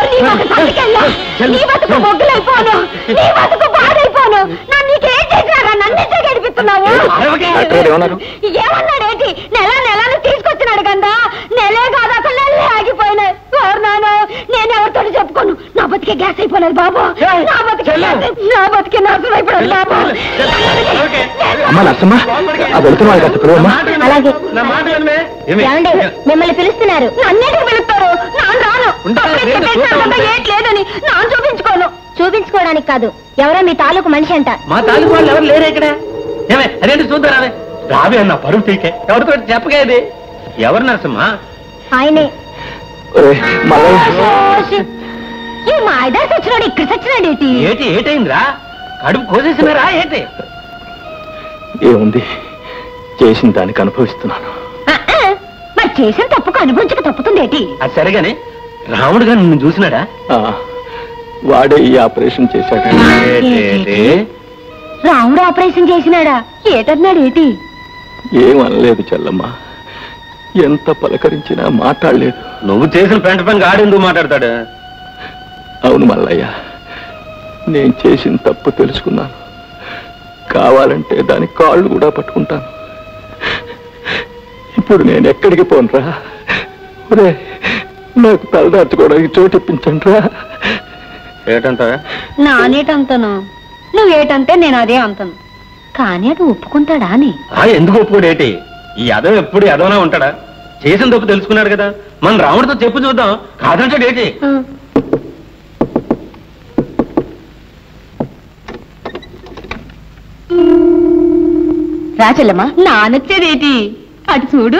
నీ బతుకు బతికెళ్ళా. నీ బతుకు బొగ్గులైపోను నీ బతుకు బాధైపోను నన్ను నీకేం చేసినారా నన్ను ఇంత గడిపిస్తున్నావు డాక్టర్ గారు ఏమన్నారు ఏమన్నాడేంటి నెల నెలను తీసుకొచ్చినాడు కదా నెలే కాదు అసలు నెలలే ఆగిపోయినాయి ఓర్ నాయనో, నేను ఎవరితో చెప్పుకోను నా బతికే గ్యాస్ అయిపోలేదు బాబు నా బతికే గ్యాస్ అయి- నా బతికే నాశనం అయిపోలేదు బాబు అమ్మా నర్సమ్మ ఆ వెళుతున్న వాళ్ళు కాస్త పిలువమ్మా అలాగే నా మాట వినవే? ఏమి? ఏమండి మిమ్మల్ని పిలుస్తున్నారు నన్నేటికి పిలుస్తారు నాన్న రాను ఉంటా, అప్పుడే లేదు, చెప్పేశాను చూస్తా కదా, ఉంటా. ఏట్ లేదని నాన్న చూపించుకోను చూపించుకోవడానికి కాదు ఎవరో మీ తాలూకు మనిషి అంట మా తాలూకు వాళ్ళు ఎవరు లేరు ఇక్కడ ఏమే అదేంటి చూద్దాం రావే రావే అన్న పరువు తీకే ఎవరితో చెప్పగా ఇది ఎవరు నరసమ్మా ఆయనే ఒరేయ్, మల్లయ్య ఈ మా ఐదారు చచ్చినాడు ఇక్కడ చచ్చినాడు ఏంటి ఏటి ఏటైందిరా కడుపు కోసేసినారా ఏంటి ఏముంది చేసిన దానికి అనుభవిస్తున్నాను ఆ, ఆ, మరి చేసిన తప్పుకు అనుభవించక తప్పుతుంది ఏంటి అది సరేగాని రాముడుగా నిన్ను చూసినాడా ఆ, వాడే ఈ ఆపరేషన్ చేశాడు ఏటేటి? రాముడు ఆపరేషన్ చేసినాడా ఏటన్నాడు ఏంటి ఏమనలేదు చెల్లమ్మ ఎంత పలకరించినా మాట్లాడలేదు నువ్వు చేసిన పెంట పని ఆడెందుకు మాట్లాడతాడు అవును మల్లయ్య నేను చేసిన తప్పు తెలుసుకున్నాను కావాలంటే దాని కాళ్ళు కూడా పట్టుకుంటాను ఇప్పుడు నేను ఎక్కడికి పోనురా ఒరే నాకు తలదార్చుకోవడానికి చోటు ఇప్పించండి రా ఏటంటావా నానేటంతను నువ్వేటంటే నేను అదే అంతను కానీ అది ఒప్పుకుంటాడా అని ఆ ఎందుకు ఒప్పుకోడు ఏటి ఈ యదవ ఎప్పుడు యదవనా ఉంటాడా చేసిన తప్పు తెలుసుకున్నాడు కదా మన రాముడితో చెప్పు చూద్దాం కాదంటాడు ఏంటి రాచల్లమ్మా నానొచ్చేదేటి అటు చూడు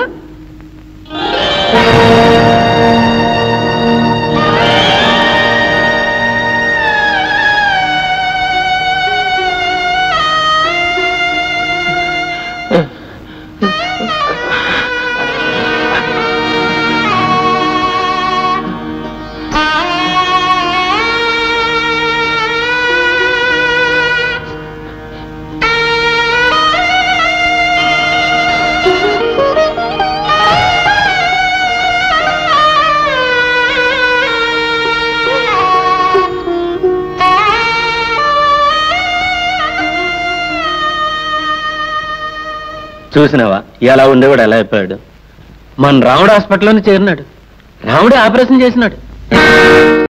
చూసినావా ఎలా ఉండేవాడు ఎలా అయిపోయాడు మన రాముడు హాస్పిటల్లోనే చేరినాడు రాముడే ఆపరేషన్ చేసినాడు